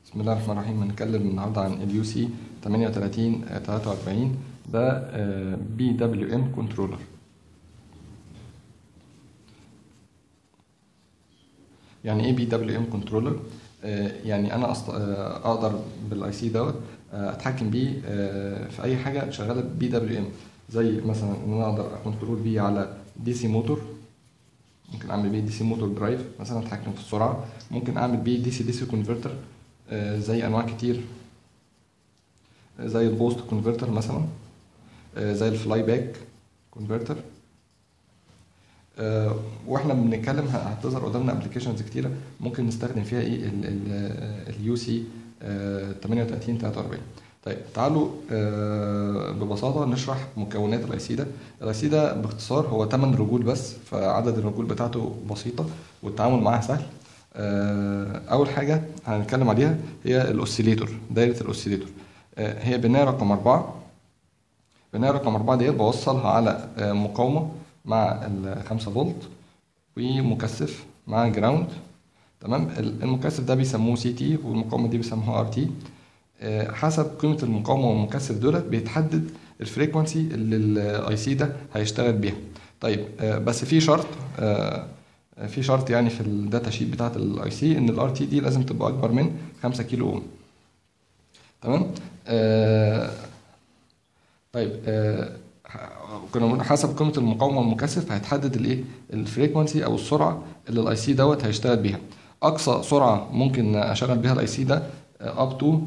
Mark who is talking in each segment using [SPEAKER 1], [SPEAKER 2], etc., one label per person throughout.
[SPEAKER 1] بسم الله الرحمن الرحيم هنتكلم النهارده عن اليو سي 38 43 ده بي دبليو ام كنترولر يعني ايه بي دبليو ام كنترولر يعني انا أصط... آه، اقدر بالاي سي دوت آه، اتحكم بيه آه، في اي حاجه شغاله بي دبليو ام زي مثلا ان انا اقدر اكنترول بيه على دي سي موتور ممكن اعمل بيه دي سي موتور درايف مثلا اتحكم في السرعه ممكن اعمل بيه دي سي دي سي كونفرتر زي انواع كتير آه، زي البوست كونفرتر مثلا آه، زي الفلاي باك كونفرتر آه، واحنا بنتكلم ه- هتظهر قدامنا ابلكيشنز كتيره ممكن نستخدم فيها ايه اليو سي 38 43 طيب تعالوا آه، ببساطه نشرح مكونات الاي سي ده الاي سي ده باختصار هو 8 رجول بس فعدد الرجول بتاعته بسيطه والتعامل معاها سهل آه، اول حاجه هنتكلم عليها هي الاوسيليتور دايره الاوسيليتور آه، هي بنايه رقم أربعة بنايه رقم أربعة ديت بوصلها على آه، مقاومه مع ال 5 فولت ومكثف مع جراوند تمام ال- المكثف ده بيسموه سي تي والمقاومه دي بيسموها ار تي حسب قيمه المقاومه والمكثف دولت بيتحدد الفريكونسي اللي الاي سي ده هيشتغل بيها طيب آه، بس في شرط آه، في شرط يعني في الداتا شيت بتاعت الاي سي ان الار تي دي لازم تبقى اكبر من 5 كيلو اوم تمام آه، طيب آه، كنا بنقول حسب قيمه المقاومه والمكثف هيتحدد الايه الفريكونسي او السرعه اللي الاي سي دوت هيشتغل بيها اقصى سرعه ممكن اشغل بيها الاي سي ده اب تو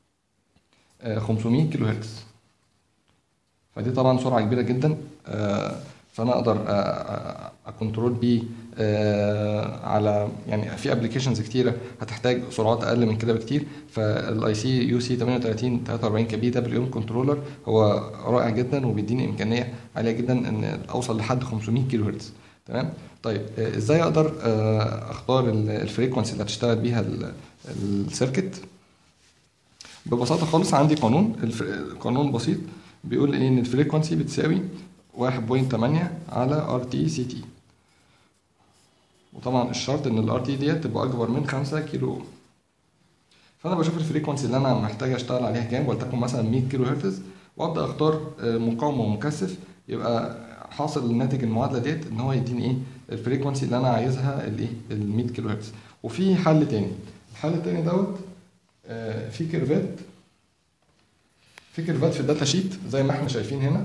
[SPEAKER 1] 500 كيلو هرتز فدي طبعا سرعه كبيره جدا آه، فانا اقدر آه، آه، اكنترول بيه آه، على يعني في ابلكيشنز كتيره هتحتاج سرعات اقل من كده بكتير فالاي سي يو سي 38 43 كبي دبليو ام كنترولر هو رائع جدا وبيديني امكانيه عاليه جدا ان اوصل لحد 500 كيلو هرتز تمام طيب آه، ازاي اقدر آه، اختار ال- الفريكونسي اللي هتشتغل بيها ال- السيركت ببساطه خالص عندي قانون الف- قانون بسيط بيقول ايه ان الفريكونسي بتساوي 1.8 على ار تي سي تي وطبعا الشرط ان الار تي ديت تبقى اكبر من 5 كيلو اوم فانا بشوف الفريكونسي اللي انا محتاج اشتغل عليها كام ولتكن مثلا 100 كيلو هرتز وابدا اختار آه، مقاومه ومكثف يبقى حاصل ناتج المعادله ديت ان هو يديني ايه الفريكونسي اللي انا عايزها الايه ال 100 كيلو هرتز وفي حل تاني الحل التاني دوت آه، في كيرفات في كيرفات في الداتا شيت زي ما احنا شايفين هنا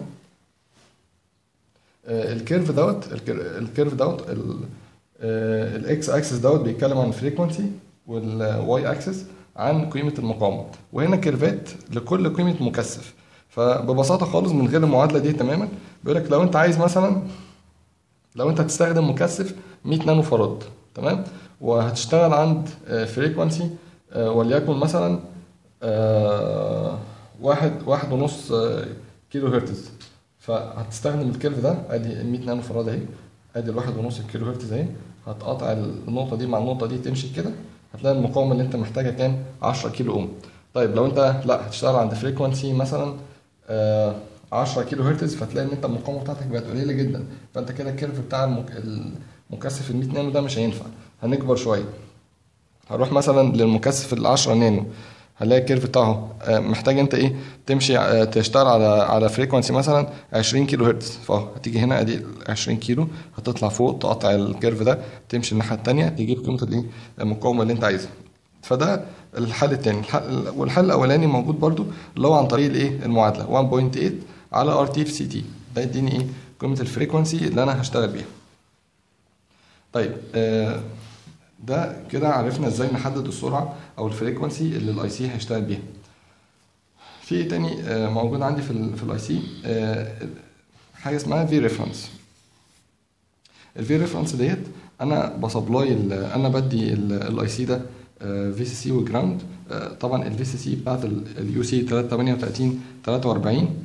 [SPEAKER 1] آه، الكيرف دوت الكير- الكيرف دوت الاكس اكسس دوت بيتكلم عن الفريكونسي والواي اكسس عن قيمه المقاومه وهنا كيرفات لكل قيمه مكثف فببساطه خالص من غير المعادله دي تماما بيقول لك لو انت عايز مثلا لو انت هتستخدم مكثف 100 نانو فراد تمام وهتشتغل عند فريكونسي وليكن مثلا آه، واحد واحد ونص آه، كيلو هرتز فهتستخدم الكيرف ده ادي 100 نانو فراد اهي ادي الواحد ونص كيلو هرتز اهي هتقطع النقطه دي مع النقطه دي تمشي كده هتلاقي المقاومه اللي انت محتاجها كام 10 كيلو اوم طيب لو انت لا هتشتغل عند فريكونسي مثلا آه 10 كيلو هرتز فتلاقي ان انت المقاومه بتاعتك بقت قليله جدا فانت كده الكيرف بتاع المك... المكثف ال 100 نانو ده مش هينفع هنكبر شويه هروح مثلا للمكثف ال 10 نانو هنلاقي الكيرف بتاعه آه، محتاج انت ايه تمشي آه، تشتغل على على فريكونسي مثلا 20 كيلو هرتز فاهو هتيجي هنا ادي 20 كيلو هتطلع فوق تقطع الكيرف ده تمشي الناحيه الثانيه تجيب قيمه الايه المقاومه اللي انت عايزها فده الحل الثاني الحل والحل الاولاني موجود برضو اللي هو عن طريق الايه المعادله 1.8 على ار تي في سي تي ده يديني ايه قيمه الفريكونسي اللي انا هشتغل بيها طيب آه ده كده عرفنا ازاي نحدد السرعه او الفريكونسي اللي الاي سي هيشتغل بيها في ايه تاني آه، موجود عندي في ال في الاي سي حاجه اسمها في ريفرنس الفي ريفرنس ديت انا بسبلاي ال- انا بدي الاي سي ده في سي سي وجراوند طبعا الفي سي سي بتاعت اليو سي 338 43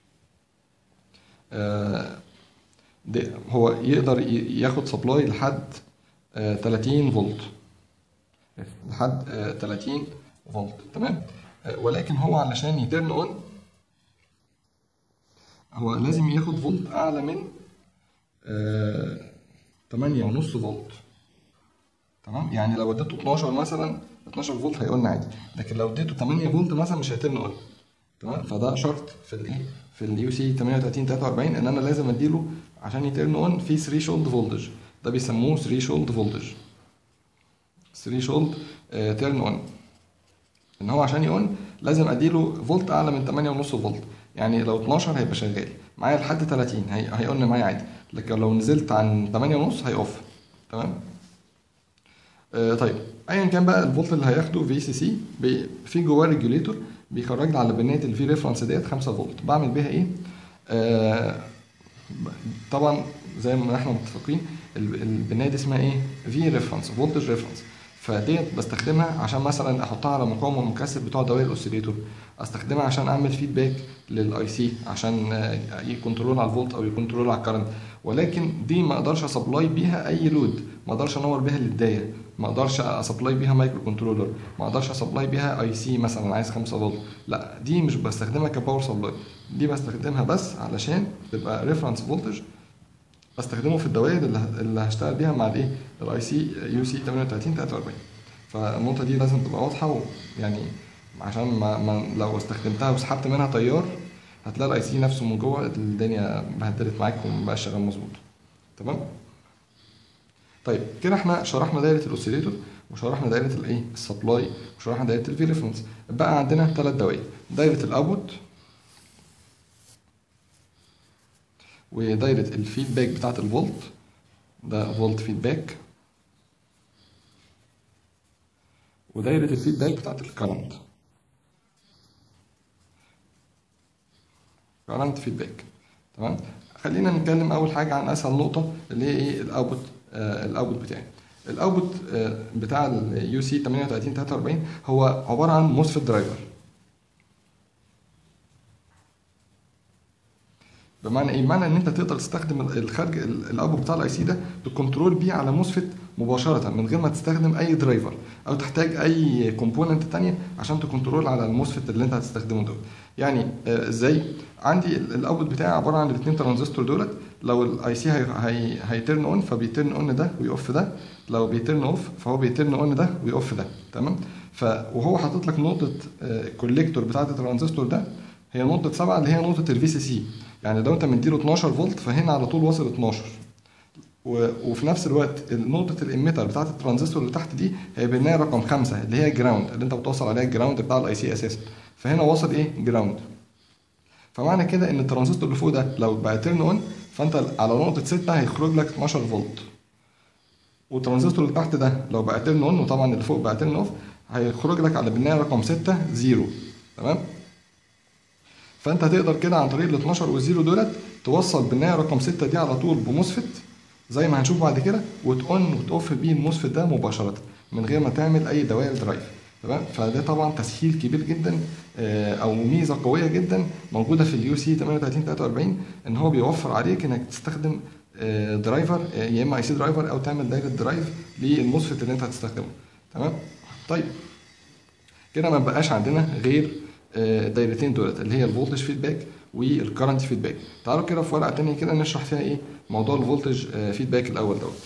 [SPEAKER 1] آه، ده هو يقدر ي- ياخد سبلاي لحد آه، 30 فولت لحد آه، 30 فولت تمام آه، ولكن هو علشان يترن اون هو لازم ياخد فولت اعلى من آه، 8 ونص فولت تمام يعني لو اديته 12 مثلا 12 فولت هيقول عادي لكن لو اديته 8 فولت مثلا مش هيتم اون تمام فده شرط في الايه في اليو سي 38 43 ان انا لازم اديله عشان يترن اون في 3 شولد فولتج ده بيسموه 3 شولد فولتج 3 شولد تيرن اون ان هو عشان يقول لازم اديله فولت اعلى من 8.5 فولت يعني لو 12 هيبقى شغال معايا لحد 30 هي... هيقول معايا عادي لكن لو نزلت عن 8.5 هيقف تمام آه طيب ايا كان بقى الفولت اللي هياخده في سي سي بي... في جواه ريجوليتور بيخرج لي على بنايه الفي ريفرنس ديت 5 فولت بعمل بيها ايه آه طبعا زي ما احنا متفقين البنايه دي اسمها ايه في ريفرنس فولتج ريفرنس فديت بستخدمها عشان مثلا احطها على مقاومه مكثف بتوع دوائر الاوسيليتور استخدمها عشان اعمل فيدباك للاي سي عشان يكنترول على الفولت او يكنترول على الكرنت ولكن دي ما اقدرش اسبلاي بيها اي لود ما اقدرش انور بيها للدايه ما اقدرش اسبلاي بيها مايكرو كنترولر ما اقدرش اسبلاي بيها اي سي مثلا عايز 5 فولت لا دي مش بستخدمها كباور سبلاي دي بستخدمها بس علشان تبقى ريفرنس فولتج بستخدمه في الدوائر اللي هشتغل بيها مع الايه الاي سي يو سي 38 43 فالنقطه دي لازم تبقى واضحه يعني عشان ما, ما لو استخدمتها وسحبت منها تيار هتلاقي الاي سي نفسه من جوه الدنيا بهدلت معاك ومبقاش شغال مظبوط تمام طيب كده احنا شرحنا دايره الاوسيليتور وشرحنا دايره الايه السبلاي وشرحنا دايره الفي ريفرنس بقى عندنا ثلاث دوائر دايره الاوتبوت ودايره الفيدباك بتاعه الفولت ده فولت فيدباك ودايره الفيدباك بتاعه الكرنت كرنت فيدباك تمام خلينا نتكلم اول حاجه عن اسهل نقطه اللي هي ايه الاوتبوت آه الاوتبوت بتاعي الاوتبوت آه بتاع اليو سي 38 43 هو عباره عن موسفيت درايفر بمعنى ايه؟ بمعنى ان انت تقدر تستخدم الخارج الاوتبوت بتاع الاي سي ده تكنترول بيه على موسفيت مباشره من غير ما تستخدم اي درايفر او تحتاج اي كومبوننت تانية عشان تكنترول على الموسفيت اللي انت هتستخدمه دوت يعني ازاي آه عندي الاوتبوت بتاعي عباره عن الاثنين ترانزستور دولت لو الاي سي هي هي هيترن اون فبيترن اون ده ويقف ده لو بيترن اوف فهو بيترن اون ده ويقف ده تمام ف وهو حاطط لك نقطه الكوليكتور بتاعه الترانزستور ده هي نقطه 7 اللي هي نقطه الفي سي سي يعني لو انت مديله 12 فولت فهنا على طول واصل 12 و... وفي نفس الوقت نقطة الاميتر بتاعت الترانزستور اللي تحت دي هي بنايه رقم خمسة اللي هي جراوند اللي انت بتوصل عليها الجراوند بتاع الاي سي اساسا فهنا واصل ايه جراوند فمعنى كده ان الترانزستور اللي فوق ده لو بقى تيرن اون فانت على نقطة 6 هيخرج لك 12 فولت والترانزستور اللي تحت ده لو بقى تيرن اون وطبعا اللي فوق بقى تيرن اوف هيخرج لك على بنايه رقم 6 0 تمام فانت هتقدر كده عن طريق ال 12 والزيرو دولت توصل بالنهايه رقم 6 دي على طول بموسفت زي ما هنشوف بعد كده وتون وتوف بيه الموسفت ده مباشره من غير ما تعمل اي دوائر درايف تمام فده طبعا تسهيل كبير جدا او ميزه قويه جدا موجوده في اليو سي 38 43 ان هو بيوفر عليك انك تستخدم درايفر يا اما اي سي درايفر او تعمل دايره درايف للموسفت اللي انت هتستخدمه تمام طيب كده ما بقاش عندنا غير الدايرتين دولت اللي هي الفولتج فيدباك والكرنت فيدباك تعالوا كده في ورقه تانية كده نشرح فيها ايه موضوع الفولتج فيدباك الاول دوت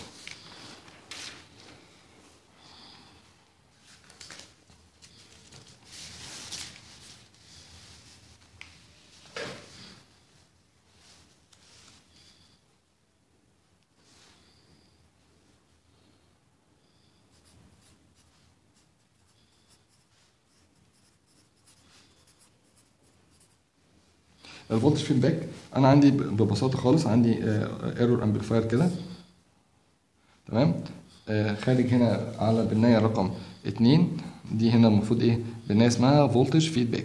[SPEAKER 1] الفولتج فيدباك انا عندي ببساطه خالص عندي ايرور امبليفاير كده تمام آه خارج هنا على بنايه رقم 2 دي هنا المفروض ايه بنايه اسمها فولتج فيدباك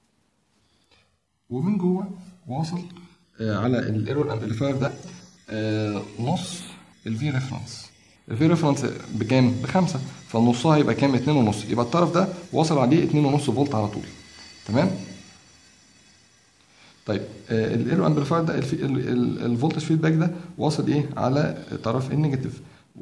[SPEAKER 1] ومن جوه واصل آه على الايرور امبليفاير ده آه نص الفي ريفرنس الفي ريفرنس بكام بخمسة فنصها يبقى كام اتنين ونص يبقى الطرف ده واصل عليه اتنين ونص فولت على طول تمام طيب الايرو امبليفاير ده الفولتج فيدباك ده واصل ايه على طرف النيجاتيف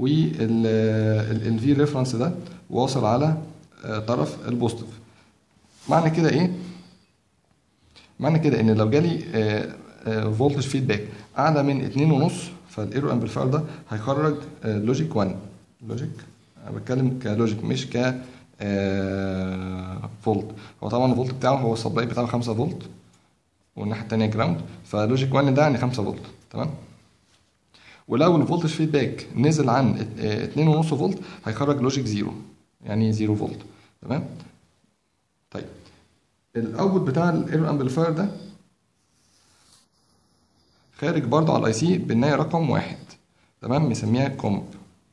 [SPEAKER 1] والفي ريفرنس ده واصل على طرف البوزيتيف معنى كده ايه معنى كده ان لو جالي فولتج فيدباك اعلى من اتنين ونص فالايرو امبليفاير ده هيخرج لوجيك 1 لوجيك انا بتكلم كلوجيك مش ك آه فولت هو طبعا الفولت بتاعه هو السبلاي بتاعه 5 فولت والناحيه التانيه جراوند فلوجيك 1 ده يعني 5 فولت تمام ولو الفولتج فيدباك نزل عن 2.5 فولت هيخرج لوجيك 0 يعني 0 فولت تمام طيب الاوتبوت بتاع الايرور امبليفاير ده خارج برضه على الاي سي بالنهايه رقم واحد تمام مسميها كومب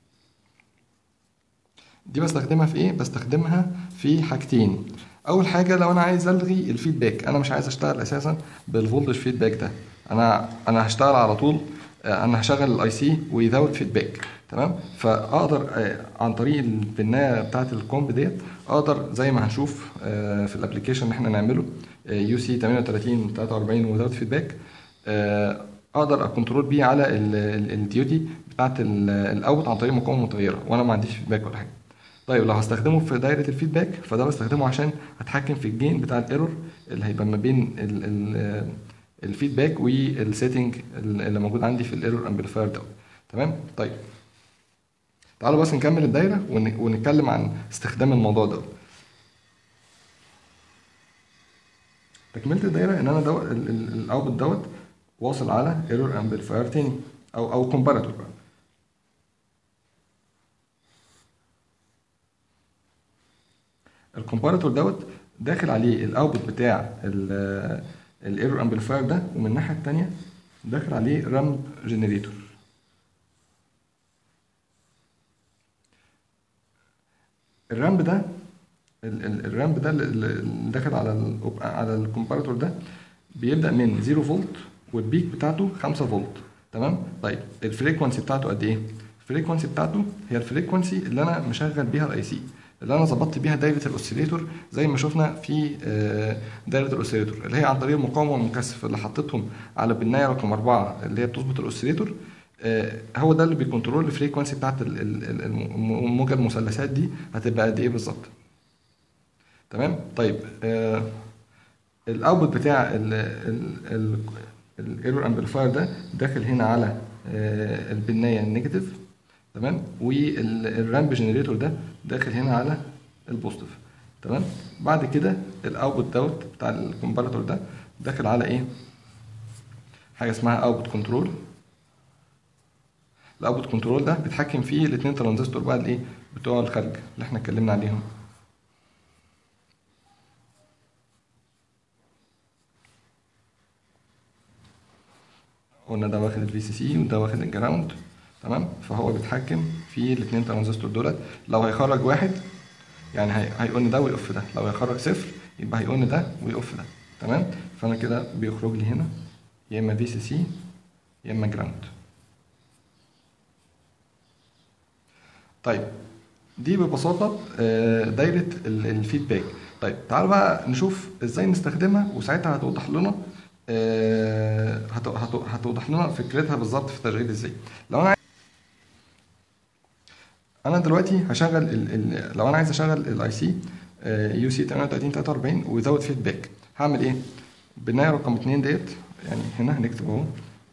[SPEAKER 1] دي بستخدمها في ايه بستخدمها في حاجتين اول حاجه لو انا عايز الغي الفيدباك انا مش عايز اشتغل اساسا بالفولتج فيدباك ده انا انا هشتغل على طول انا هشغل الاي سي ويزاوت فيدباك تمام فاقدر عن طريق البنايه بتاعه الكومب ديت اقدر زي ما هنشوف في الابلكيشن اللي احنا نعمله يو سي 38 43 ويزاوت فيدباك اقدر اكنترول بيه على الديوتي بتاعه الاوت عن طريق مقاومه متغيره وانا ما عنديش فيدباك ولا حاجه طيب لو هستخدمه في دايره الفيدباك فده بستخدمه عشان اتحكم في الجين بتاع الايرور اللي هيبقى ما بين ال ال الفيدباك والسيتنج اللي موجود عندي في الايرور امبليفاير دوت تمام طيب تعالوا بس نكمل الدايره ونتكلم عن استخدام الموضوع دوت تكمله الدايره ان انا دوت الاوتبوت دوت واصل على ايرور امبليفاير تاني او او كومباراتور بقى الكومباراتور دوت داخل عليه الاوتبوت بتاع الايرور امبليفاير ده ومن الناحيه الثانيه داخل عليه رامب جنريتور الرامب ده الرامب ده اللي داخل على على الكومباراتور ده بيبدا من 0 فولت والبيك بتاعته 5 فولت تمام طيب الفريكونسي بتاعته قد ايه الفريكونسي بتاعته هي الفريكونسي اللي انا مشغل بيها الاي سي اللي انا ظبطت بيها دايره الاوسيليتور زي ما شفنا في دايره الاوسيليتور اللي هي عن طريق المقاومه والمكثف اللي حطيتهم على بنايه رقم أربعة اللي هي بتظبط الاوسيليتور هو ده اللي بيكنترول الفريكونسي بتاعت الموجه المثلثات دي هتبقى قد ايه بالظبط تمام طيب الاوتبوت بتاع الايرور امبليفاير ده داخل هنا على البنايه النيجاتيف تمام والرامب جنريتور ده داخل هنا على البوزيتيف تمام بعد كده الاوتبوت دوت بتاع الكومباراتور ده داخل على ايه حاجه اسمها اوتبوت كنترول الاوتبوت كنترول ده بيتحكم فيه الاثنين ترانزستور بقى الايه بتوع الخارج اللي احنا اتكلمنا عليهم قلنا ده واخد الفي سي سي وده واخد الجراوند تمام فهو بيتحكم في الاثنين ترانزستور دولت لو هيخرج واحد يعني هي... هيقول ده ويقف ده لو هيخرج صفر يبقى هيقول ده ويقف ده تمام فانا كده بيخرج لي هنا يا اما في سي سي يا اما جراوند طيب دي ببساطه دايره الفيدباك طيب تعالوا بقى نشوف ازاي نستخدمها وساعتها هتوضح لنا هتوضح لنا فكرتها بالظبط في التشغيل ازاي لو انا انا دلوقتي هشغل ال ال لو انا عايز اشغل الاي سي يو سي 38 43 ويزود فيدباك هعمل ايه بنايه رقم 2 ديت يعني هنا هنكتب اهو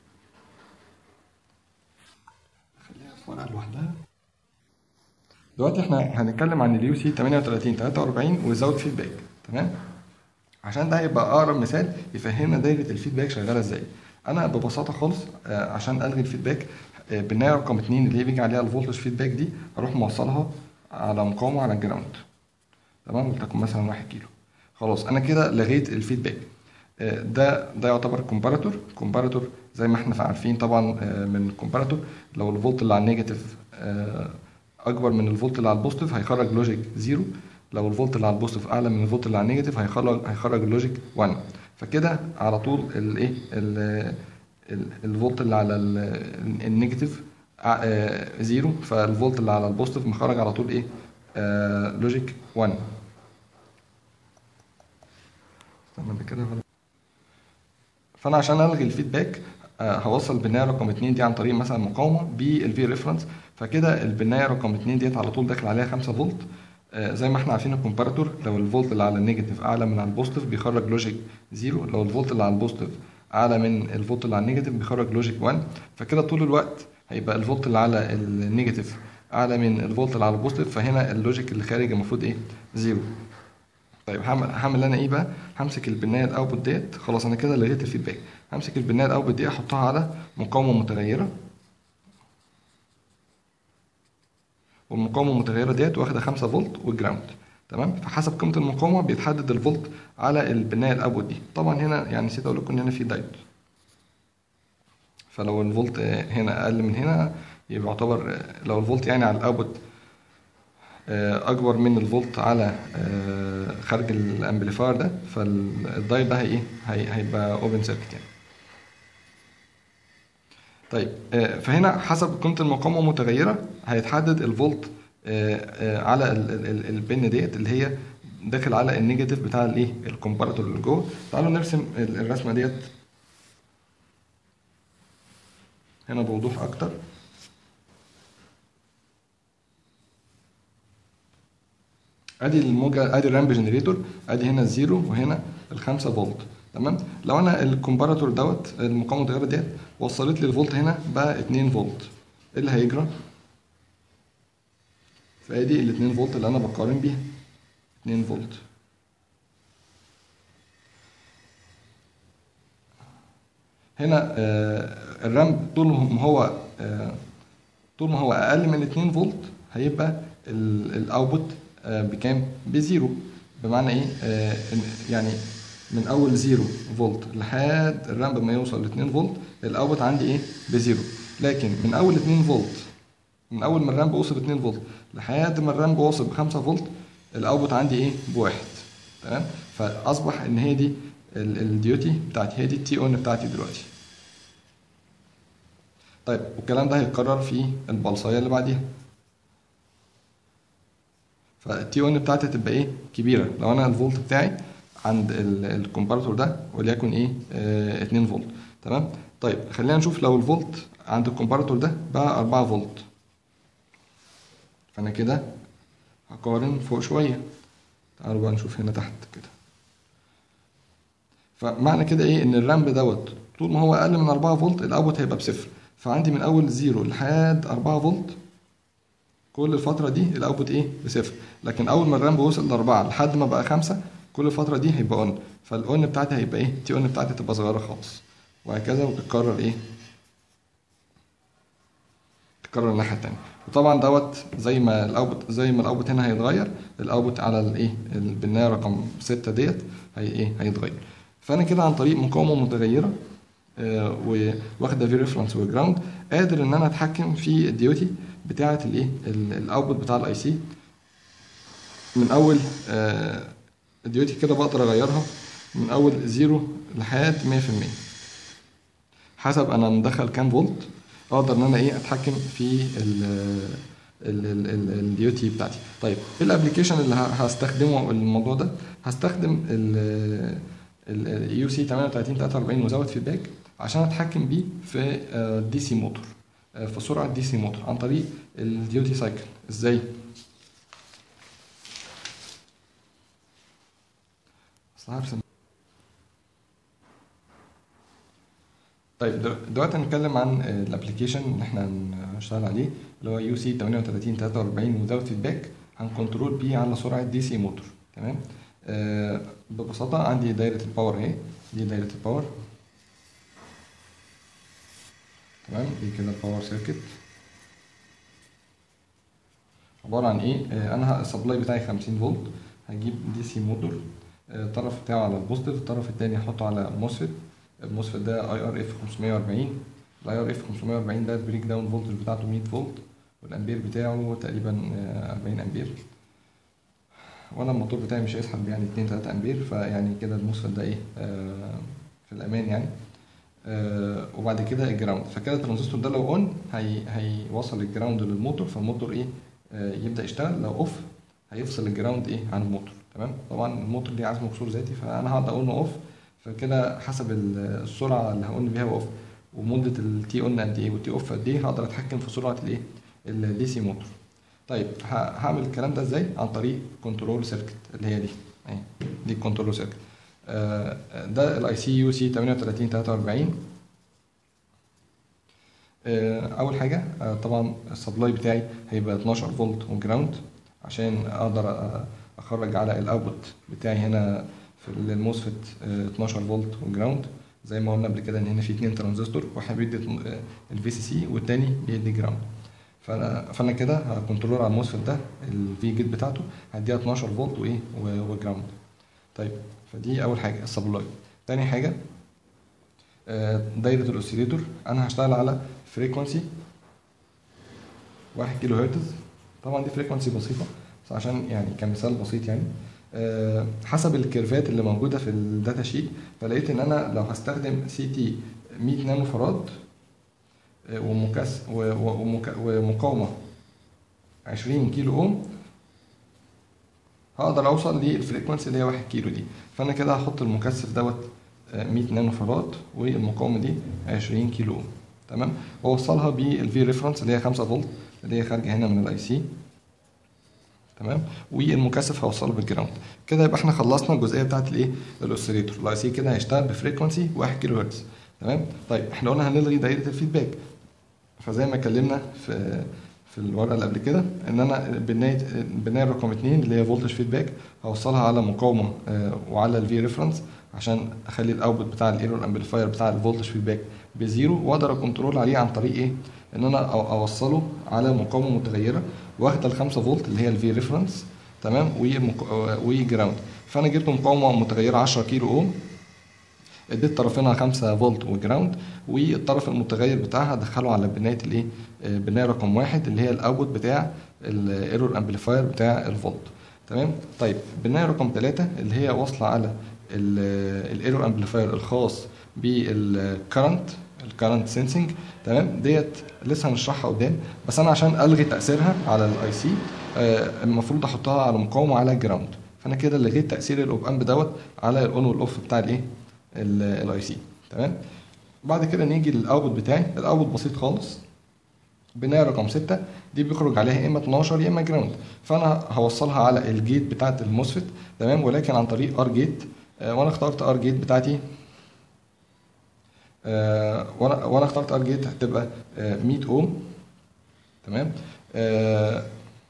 [SPEAKER 1] خليها في ورقه لوحدها دلوقتي احنا هنتكلم عن اليو سي 38 43 ويزود فيدباك تمام عشان ده هيبقى اقرب مثال يفهمنا دايره الفيدباك شغاله ازاي انا ببساطه خالص عشان الغي الفيدباك بالنهايه رقم 2 اللي هي بيجي عليها الفولتج فيدباك دي اروح موصلها على مقاومه على الجراوند تمام ولتكن مثلا 1 كيلو خلاص انا كده لغيت الفيدباك ده ده يعتبر كومباراتور كومباراتور زي ما احنا عارفين طبعا من الكومباراتور لو الفولت اللي على النيجاتيف اكبر من الفولت اللي على البوزيتيف هيخرج لوجيك زيرو لو الفولت اللي على البوزيتيف اعلى من الفولت اللي على النيجاتيف هيخرج هيخرج اللوجيك 1 فكده على طول الايه الفولت اللي على النيجاتيف زيرو فالفولت اللي على البوزيتيف مخرج على طول ايه لوجيك 1 تمام كده فانا عشان الغي الفيدباك هوصل البنايه رقم 2 دي عن طريق مثلا مقاومه بالفي ريفرنس فكده البنايه رقم 2 ديت على طول داخل عليها 5 فولت زي ما احنا عارفين الكومباراتور لو الفولت اللي على النيجاتيف اعلى من على البوزيتيف بيخرج لوجيك زيرو لو الفولت اللي على البوزيتيف اعلى من الفولت اللي على النيجاتيف بيخرج لوجيك 1 فكده طول الوقت هيبقى الفولت اللي على النيجاتيف اعلى من الفولت اللي على البوزيتيف فهنا اللوجيك اللي خارج المفروض ايه زيرو طيب هعمل هعمل انا ايه بقى همسك البنايه الاوتبوت ديت خلاص انا كده لغيت الفيدباك همسك البنايه الاوتبوت دي احطها على مقاومه متغيره والمقاومه المتغيره ديت واخده 5 فولت والجراوند تمام فحسب قيمه المقاومه بيتحدد الفولت على البنايه الاوتبوت دي طبعا هنا يعني نسيت اقول لكم ان هنا في دايود فلو الفولت هنا اقل من هنا يبقى يعتبر لو الفولت يعني على الاوتبوت اكبر من الفولت على خارج الامبليفاير ده فالدايود ده هي ايه هيبقى اوبن سيركت يعني طيب فهنا حسب قيمه المقاومه متغيره هيتحدد الفولت على البن ديت اللي هي داخل على النيجاتيف بتاع الايه الكومباراتور اللي جوه تعالوا نرسم الرسمه ديت هنا بوضوح اكتر ادي الموجه ادي الرامب جنريتور ادي هنا الزيرو وهنا الخمسة فولت تمام لو انا الكومباراتور دوت المقاومه المتغيره ديت وصلت لي الفولت هنا بقى 2 فولت ايه اللي هيجرى فادي ال 2 فولت اللي انا بقارن بيها 2 فولت هنا آه الرامب طول ما هو آه طول ما هو اقل من 2 فولت هيبقى الاوتبوت آه بكام بزيرو بمعنى ايه آه يعني من اول زيرو فولت لحد الرامب ما يوصل ل 2 فولت الاوتبوت عندي ايه بزيرو لكن من اول 2 فولت من اول ما الرامب وصل 2 فولت لحد ما الرامب وصل ب 5 فولت الاوتبوت عندي ايه بواحد تمام فاصبح ان هي دي الديوتي بتاعتي هي دي التي اون بتاعتي دلوقتي طيب والكلام ده هيتكرر في البلصايه اللي بعديها فالتي اون بتاعتي هتبقى ايه كبيره لو انا الفولت بتاعي عند الكومباراتور ده وليكن ايه اه 2 فولت تمام طيب خلينا نشوف لو الفولت عند الكومباراتور ده بقى 4 فولت فانا كده هقارن فوق شويه تعالوا بقى نشوف هنا تحت كده فمعنى كده ايه ان الرامب دوت طول ما هو اقل من 4 فولت الاوتبوت هيبقى بصفر فعندي من اول زيرو لحد 4 فولت كل الفترة دي الاوتبوت ايه بصفر لكن اول ما الرامب وصل ل 4 لحد ما بقى 5 كل الفترة دي هيبقى اون فالاون بتاعتي هيبقى ايه تي اون بتاعتي تبقى صغيرة خالص وهكذا وتتكرر ايه تتكرر الناحية التانية وطبعا دوت زي ما الاوتبوت زي ما الاوتبوت هنا هيتغير الاوتبوت على الايه البنايه رقم 6 ديت هي ايه هيتغير فانا كده عن طريق مقاومه متغيره آه واخده في ريفرنس وجراوند قادر ان انا اتحكم في الديوتي بتاعه الايه الاوتبوت بتاع الاي سي من اول آه الديوتي كده بقدر اغيرها من اول زيرو لحد 100% حسب انا مدخل كام فولت اقدر ان انا ايه اتحكم في ال الديوتي بتاعتي طيب ايه الابلكيشن اللي هستخدمه الموضوع ده هستخدم اليو سي 3843 مزود فيدباك عشان اتحكم بيه في دي سي موتور في سرعه دي سي موتور عن طريق الديوتي سايكل ازاي اصل هرسم طيب دلوقتي هنتكلم عن الابلكيشن اللي احنا هنشتغل عليه اللي هو يو سي 3843 وزاويه فيدباك هنكنترول بيه على سرعه دي سي موتور تمام آه ببساطه عندي دايره الباور اهي دي دايره الباور تمام دي كده الباور سيركت عباره عن ايه آه انا السبلاي بتاعي 50 فولت هجيب دي سي موتور آه الطرف بتاعه على البوزيتيف الطرف التاني هحطه على موسفيت الموسفيت ده اي ار اف 540 الاي ار اف 540 ده البريك داون فولتج بتاعته 100 فولت والامبير بتاعه تقريبا 40 امبير وانا الموتور بتاعي مش هيسحب يعني 2 3 امبير فيعني كده الموسفيت ده ايه آه في الامان يعني آه وبعد كده الجراوند فكده الترانزستور ده لو اون هي هيوصل الجراوند للموتور فالموتور ايه آه يبدا يشتغل لو اوف هيفصل الجراوند ايه عن الموتور تمام طبعا الموتور ليه عزم وكسور ذاتي فانا هقعد اقول له اوف فكده حسب السرعه اللي هقول بيها اوف ومده التي اون قد ايه والتي اوف قد ايه هقدر اتحكم في سرعه الايه الدي سي موتور طيب هعمل الكلام ده ازاي عن طريق كنترول سيركت اللي هي دي اهي دي الكنترول سيركت آه ده الاي سي يو سي 3843 آه، اول حاجه آه، طبعا السبلاي بتاعي هيبقى 12 فولت وجراوند عشان اقدر آه، اخرج على الاوتبوت بتاعي هنا في الموسفيت 12 فولت وجراوند زي ما قلنا قبل كده ان هنا في اتنين ترانزستور واحد بيدي الفي سي سي والتاني بيدي جراوند فانا فانا كده هكنترول على الموسفيت ده الفي جيت بتاعته هديها 12 فولت وايه و- وجراوند طيب فدي اول حاجه السبلاي تاني حاجه آه، دايره الاوسيليتور انا هشتغل على فريكونسي 1 كيلو هرتز طبعا دي فريكونسي بسيطه بس عشان يعني كمثال بسيط يعني آه، حسب الكيرفات اللي موجوده في الداتا شيت فلقيت ان انا لو هستخدم سي تي 100 نانو فراد آه، ومكس و- و- ومك- ومقاومه 20 كيلو اوم هقدر اوصل للفريكونسي اللي هي 1 كيلو دي فانا كده هحط المكثف دوت آه، 100 نانو فراد والمقاومه دي 20 كيلو اوم تمام واوصلها بالفي ريفرنس اللي هي 5 فولت اللي هي خارجه هنا من الاي سي تمام والمكثف هوصله بالجراوند كده يبقى احنا خلصنا الجزئيه بتاعت الايه الاوسيليتور الاي سي كده هيشتغل بفريكونسي 1 كيلو هرتز تمام طيب احنا قلنا هنلغي دايره الفيدباك فزي ما اتكلمنا في في الورقه اللي قبل كده ان انا بنايه البنايه رقم 2 اللي هي فولتج فيدباك هوصلها على مقاومه آه، وعلى الفي ريفرنس عشان اخلي الاوتبوت بتاع الايرور امبليفاير بتاع الفولتج فيدباك بزيرو واقدر اكنترول عليه عن طريق ايه؟ ان انا أو- اوصله على مقاومه متغيره واخده ال 5 فولت اللي هي الفي ريفرنس تمام والمك- وجراوند فانا جبت مقاومه متغيره 10 كيلو اوم اديت طرفينها 5 فولت وجراوند والطرف المتغير بتاعها دخله على بنايه الايه آه، بنايه رقم واحد اللي هي الاوتبوت بتاع الايرور امبليفاير بتاع الفولت تمام طيب بنايه رقم ثلاثة اللي هي واصله على الايرور امبليفاير الخاص بالكرنت الكرنت سينسنج تمام ديت لسه هنشرحها قدام بس انا عشان الغي تاثيرها على الاي سي المفروض احطها على مقاومه على الجراوند فانا كده لغيت تاثير الاوب امب دوت على الاون والاوف بتاع الايه الاي سي تمام بعد كده نيجي للاوتبوت بتاعي الاوتبوت بسيط خالص بنايه رقم 6 دي بيخرج عليها يا اما 12 يا اما جراوند فانا هوصلها على الجيت بتاعه الموسفيت تمام ولكن عن طريق ار جيت آه، وانا اخترت ار جيت بتاعتي آه، وانا وانا اخترت ار جيت هتبقى آه، 100 اوم تمام آه،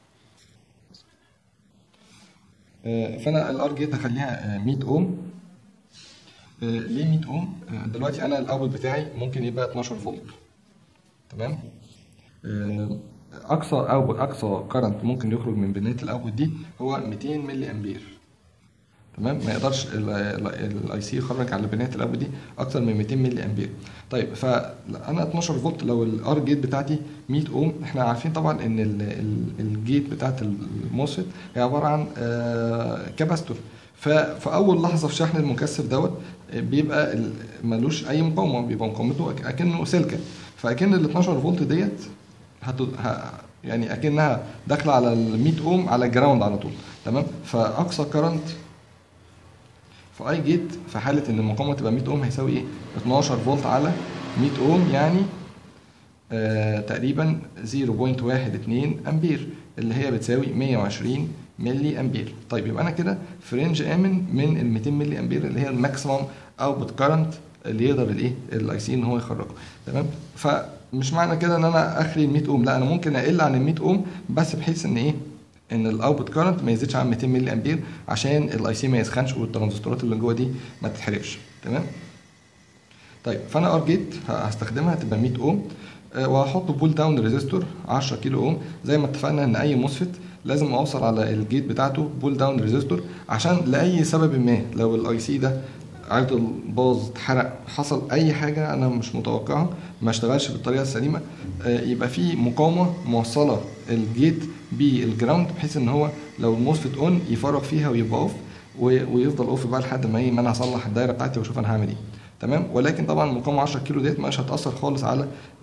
[SPEAKER 1] آه، فانا الار جيت هخليها آه، 100 اوم آه، ليه 100 اوم آه، دلوقتي انا الاوت بتاعي ممكن يبقى 12 فولت تمام آه، اقصى او اقصى كرنت ممكن يخرج من بنايه الاوت دي هو 200 ملي امبير تمام ما يقدرش الاي سي يخرج على بنايه الاب دي اكتر من 200 ملي امبير طيب فانا 12 فولت لو الار جيت بتاعتي 100 اوم احنا عارفين طبعا ان ال- ال- الجيت بتاعت الموسفيت هي عباره عن آه، كاباستور ففي اول لحظه في شحن المكثف دوت آه، بيبقى ال- ملوش اي مقاومه بيبقى مقاومته أك- اكنه سلكه فاكن ال 12 فولت ديت هت... ه... يعني اكنها داخله على ال 100 اوم على الجراوند على طول تمام فاقصى كرنت في اي جيت في حاله ان المقاومه تبقى 100 اوم هيساوي ايه 12 فولت على 100 اوم يعني آه تقريبا 0.12 امبير اللي هي بتساوي 120 ملي امبير طيب يبقى انا كده في رينج امن من ال 200 ملي امبير اللي هي الماكسيمم اوتبوت كارنت اللي يقدر الايه الاي سي ان هو يخرجه تمام فمش معنى كده ان انا اخري ال 100 اوم لا انا ممكن اقل عن ال 100 اوم بس بحيث ان ايه ان الاوتبوت كارنت ما يزيدش عن 200 ملي امبير عشان الاي سي ما يسخنش والترانزستورات اللي جوه دي ما تتحرقش تمام طيب فانا ار جيت هستخدمها تبقى 100 اوم آه، وهحط بول داون ريزيستور 10 كيلو اوم زي ما اتفقنا ان اي موسفيت لازم اوصل على الجيت بتاعته بول داون ريزيستور عشان لاي سبب ما لو الاي سي ده عطل باظ اتحرق حصل اي حاجه انا مش متوقعها ما اشتغلش بالطريقه السليمه آه، يبقى في مقاومه موصله الجيت بالجراوند بحيث ان هو لو الموسفيت اون يفرغ فيها ويبقى اوف ويفضل اوف بقى لحد ما ايه ما انا هصلح الدايره بتاعتي واشوف انا هعمل ايه تمام ولكن طبعا مقاومه 10 كيلو ديت مش هتاثر خالص على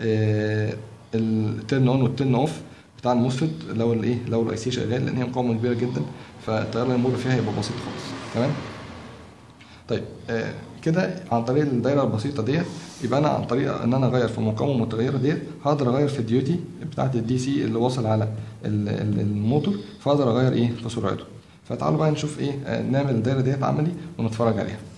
[SPEAKER 1] التيرن اون والتيرن اوف بتاع الموسفيت لو الايه لو الاي سي شغال لان هي مقاومه كبيره جدا فالتيار اللي يمر فيها هيبقى بسيط خالص تمام طيب آه كده عن طريق الدايره البسيطه ديت يبقى انا عن طريق ان انا اغير في المقاومه المتغيره ديت هقدر اغير في الديوتي بتاعت الدي سي اللي واصل على ال- ال- الموتور فاقدر اغير ايه في سرعته فتعالوا بقى نشوف ايه آه، نعمل الدايره ديت عملي ونتفرج عليها